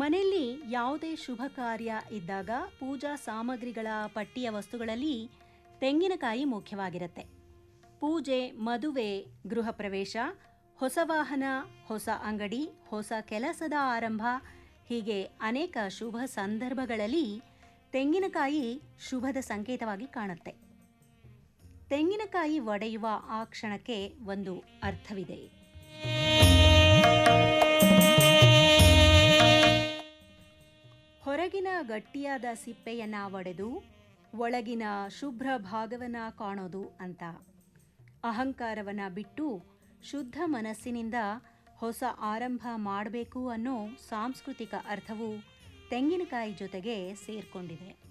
ಮನೆಯಲ್ಲಿ ಯಾವುದೇ ಶುಭ ಕಾರ್ಯ ಇದ್ದಾಗ ಪೂಜಾ ಸಾಮಗ್ರಿಗಳ ಪಟ್ಟಿಯ ವಸ್ತುಗಳಲ್ಲಿ ತೆಂಗಿನಕಾಯಿ ಮುಖ್ಯವಾಗಿರುತ್ತೆ ಪೂಜೆ ಮದುವೆ ಗೃಹ ಪ್ರವೇಶ ಹೊಸ ವಾಹನ ಹೊಸ ಅಂಗಡಿ ಹೊಸ ಕೆಲಸದ ಆರಂಭ ಹೀಗೆ ಅನೇಕ ಶುಭ ಸಂದರ್ಭಗಳಲ್ಲಿ ತೆಂಗಿನಕಾಯಿ ಶುಭದ ಸಂಕೇತವಾಗಿ ಕಾಣುತ್ತೆ ತೆಂಗಿನಕಾಯಿ ಒಡೆಯುವ ಆ ಕ್ಷಣಕ್ಕೆ ಒಂದು ಅರ್ಥವಿದೆ ಹೊರಗಿನ ಗಟ್ಟಿಯಾದ ಸಿಪ್ಪೆಯನ್ನ ಒಡೆದು ಒಳಗಿನ ಶುಭ್ರ ಭಾಗವನ್ನ ಕಾಣೋದು ಅಂತ ಅಹಂಕಾರವನ್ನ ಬಿಟ್ಟು ಶುದ್ಧ ಮನಸ್ಸಿನಿಂದ ಹೊಸ ಆರಂಭ ಮಾಡಬೇಕು ಅನ್ನೋ ಸಾಂಸ್ಕೃತಿಕ ಅರ್ಥವು ತೆಂಗಿನಕಾಯಿ ಜೊತೆಗೆ ಸೇರ್ಕೊಂಡಿದೆ